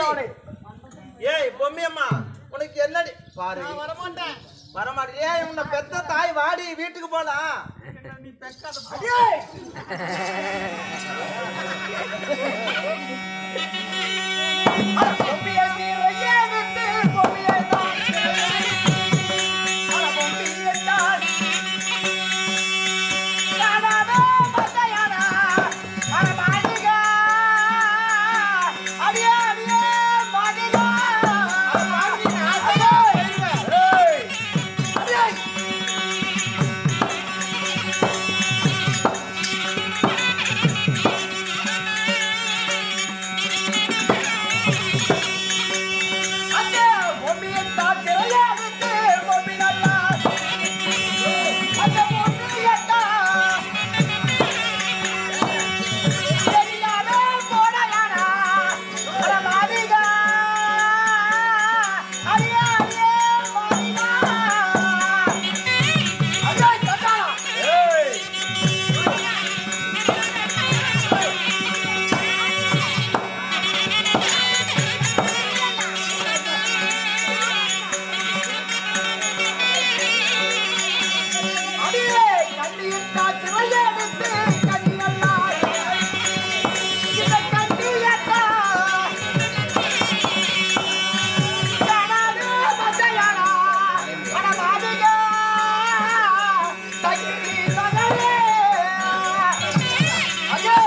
அவனை. ஏய் பொம்மியம்மா உனக்கு என்னடி பாரு நான் வரமாட்டேன் வரமாட்டே ஏய் உன்னை பெத்த தாய் வாடி வீட்டுக்கு போலாம் நீ பெக்காத போ. ஏய், அட பொம்மியை சீலையே விட்டு பொம்மியை தான் அட பொம்மியை தான் நானாவே மத்தையானா, அட மாளிகா. அடியே, அடியே, மாளிகா. அட மாளிகா, அடியே. ஏய், அடியே. அண்ணே, பொம்மியைத் தான் சிறையே விட்டு பொம்மி நல்லா. அண்ணே, பொம்மியைத் தான் தெரியாம போனாயானா. அட மாளிகா. அடியே, அடியே, மாளிகா. அடியே, சண்டாளா. ஏய். அடியே, கண்ணியின் காற்று வையெடுத்து கனியல்லாய். இந்த கண்ணியத்தா. யானாது மத்தையானா, அட மாளிகா. தங்கி மகளே. அடே.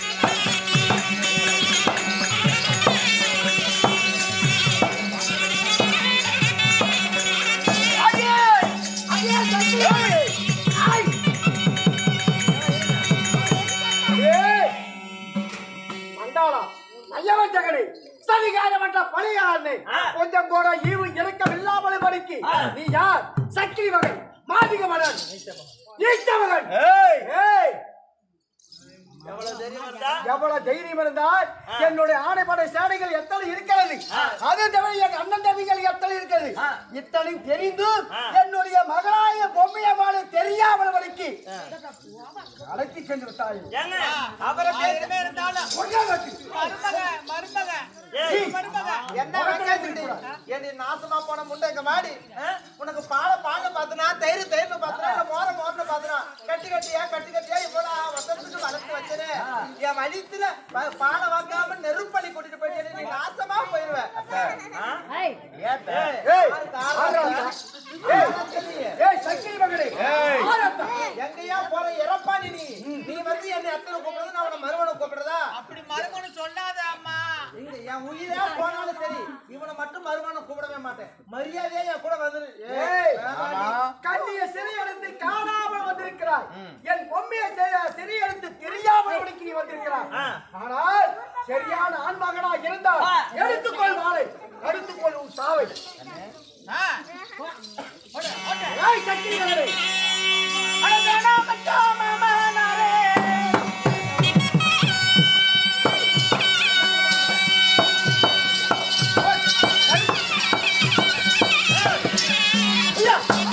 அடே. அடே, தம்பி. ஐ. ஏய். மண்டாளா, ஐயவன் ஜெகனே, சதிகாரமற்ற பலிகாரனே, கொஞ்சம் கூட ஈவு இறக்கம் இல்லாமல் படிக்கு நீ யார் சக்கிரி மகன் மாதிக மகன் நீச்ச மகன் ஏய் ஏய் எவ்வளவு தெரியும் இருந்தா எவ்வளவு தைரியம் இருந்தால் என்னுடைய ஆணைப்படை சேனைகள் எத்தனை இருக்கிறது அது தவிர என் அண்ணன் தம்பிகள் எத்தனை இருக்கிறது இத்தனை தெரிந்து என்னுடைய மகளாய பொம்மையம்மாளை தெரியாமல் வரைக்கு அழைத்து சென்று விட்டாய் ஏங்க அவரை ஆயிரமே இருந்தாலும் பொய்யாகட்டு. மருமக மருமக ஏய் மருமக என்ன வெங்காயத்துக்கு ஏண்டி நாசமா போன முண்டை இங்க மாடி ஆ? உனக்கு பாலை பால்னு பாத்தனா தயிர் தயிர்னு பாத்தனா இல்ல மோர மோர்னு பாத்தனா கட்டி கட்டியா கட்டி கட்டியா இவ்வளவு வருஷத்துக்கு வளர்த்து வச்சனே என் வழித்துல ப- பாலை வாங்காம நெருப்பள்ளி கூட்டிட்டு போயிட்டு நீ நாசமா போயிருவ ஆ? ஏய், ஏய், ஆறு வந்தா. ஏய், ஏய், சக்கிரி மகனே. ஆறு வந்தா. எங்கயா போற இறப்பானி நீ நீ வந்து என்னை அத்தனை கூப்பிடுறது நான் உன மறுவனை கூப்பிடுறதா அப்படி மருமகனு சொல்லாத அம்மா இங்க என் உயிரே போனாலும் சரி இவனை மட்டும் மறுவனை கூப்பிடவே மாட்டேன் மரியாதையா என் கூட வந்துரு ஏய், கண்ணிய சிறையெடுத்து காணாமல் வந்திருக்கிறாய் என் பொம்மையை சிறை- சிறையெடுத்து தெரியாமல் உனக்கு நீ வந்திருக்கிறாய் ஆ. ஆனால் சரியான ஆண்மகனா இருந்தால் எடுத்துக்கொள் வாளை எடுத்துக்கொள் உன் சாவை ஆ. ஏய், சக்கிரி மகனே. அட வேணாம் மச்சான் மாமனாரே. ஐயா.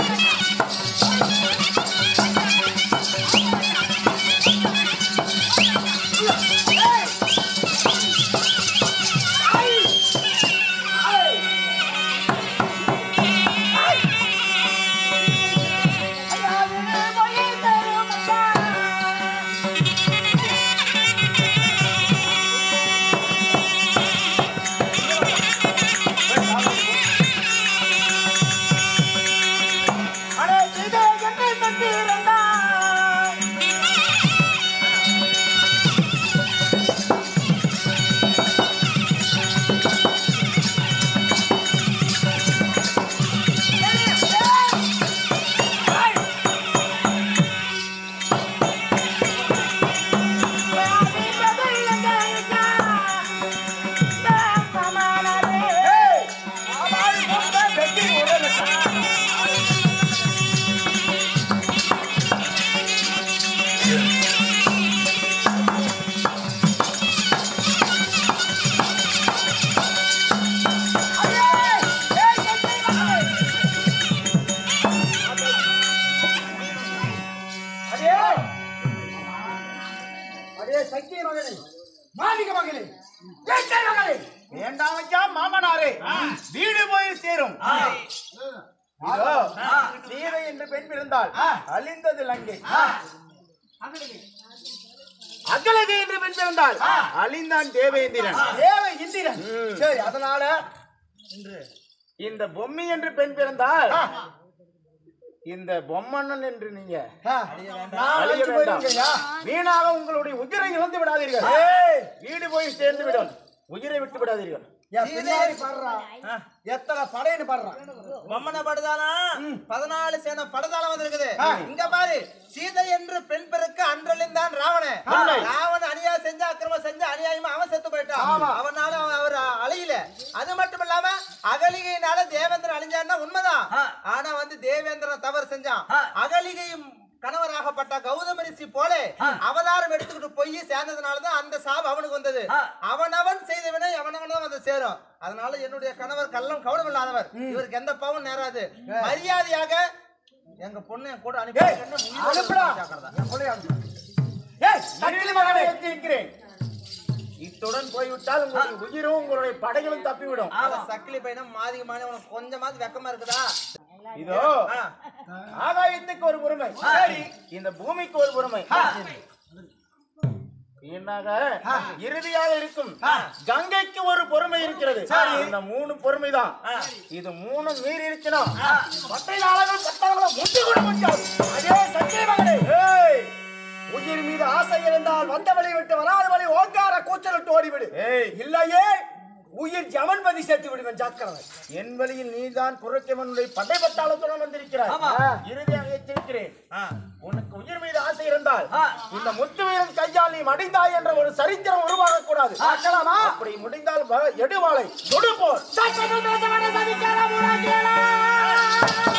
அதே அதே சக்கிய மகனே மாளிக மகனே ஏற்கை மகனே வேண்டாம் ஐயா மாமனாரே வீடு போய் சேரும் இதோ சீதை என்று பெண் பிறந்தால் அழிந்தது லங்கை அகலகை என்று பெண் பிறந்தால் அழிந்தான் தேவேந்திரன் தேவ இந்திரன் சரி அதனால இந்த பொம்மி என்று பெண் பிறந்தால் இந்த பொம்மண்ணன் என்று நீங்க ஆ, நான் அழிய அழைச்சு வேண்டாம். போயிருக்கேயா வீணாக உங்களுடைய உயிரை இழந்து விடாதீர்கள் வீடு போய் சேர்ந்து விடும் உயிரை விட்டு விடாதீர்கள் என் பின்னாடி பாடுறா எத்தனை படைன்னு பாடுறான் பொம்மனை படுதானா பதினாலு சேனை படதாளம் வந்திருக்குது இங்க பாரு சீதை என்று பெண் பிறக்க அன்றலிந்தான் ராவணன் உண்மை. ராவணன் அநியா செஞ்ச அக்கிரமம் செஞ்ச அநியாயமா அவன் செத்து போயிட்டான் அவனால அவன் அவர் அழியல அது மட்டும் இல்லாம அகலிகையினால தேவேந்திரன் அழிஞ்சான்னா உண்மைதான் ஆனா வந்து தேவேந்திரன் தவறு செஞ்சான் அகலிகையும் கணவராகப்பட்ட கௌதம ரிஷி போல அவதாரம் எடுத்துக்கிட்டு போய் சேர்ந்ததுனாலதான் அந்த சாபம் அவனுக்கு வந்தது அவனவன் செய்தவனே அவனவன் தான் வந்து சேரும் அதனால என்னுடைய கணவர் கள்ளம் கவனம் இல்லாதவர் இவருக்கு எந்த பாவம் நேராது மரியாதையாக எங்க பொண்ணு என் கூட அனுப்பி வைக்கணும்னு உயிரோட அனுப்புடா. ஜாக்கிரதை. என் பிள்ளைய அனுப்பு. ஏய், சக்கிலி மகனை எச்சரிக்கிறேன் இத்துடன் போய்விட்டால் உங்களுடைய உயிரும் உங்களுடைய படைகளும் தப்பிவிடும் அவ சக்கிலி பையனும் மாதிகமான உனக்கு கொஞ்சமாவது வெக்கமா இருக்குதா இதோ ஆகாயத்துக்கு ஒரு பொறுமை சரி இந்த பூமிக்கு ஒரு பொறுமை வீணாக இறுதியாக இருக்கும் கங்கைக்கு ஒரு பொறுமை இருக்கிறது இந்த மூணு பொறுமை தான் இது மூணு மீறி இருக்கணும் பட்டையில் ஆளுகள் பட்டாளங்களும் முட்டி கூட முடியாது அதே சத்திய மகனே ஏய் உயிர் மீது ஆசை இருந்தால் வந்த வழி விட்டு வராத வழி ஓங்கார கூச்சலிட்டு ஓடிவிடு ஏய் இல்லையே உயிர் ஜமன்பதி சேர்த்து விடுவேன் ஜாக்கிரதை என் வழியில் நீதான் குறைக்கவனுடைய படை பட்டாளத்துடன் வந்திருக்கிறாய் இறுதியாக எச்சரிக்கிறேன் உனக்கு உயிர் மீது ஆசை இருந்தால் இந்த முத்து வீரன் கையால் நீ மடிந்தாய் என்ற ஒரு சரித்திரம் உருவாக கூடாது பார்க்கலாமா? அப்படி முடிந்தால் வ- எடுவாளை தொடுப்போர் சட்டங்கள் பேச வேண்டிய சதிக்கார முறாக்கியலா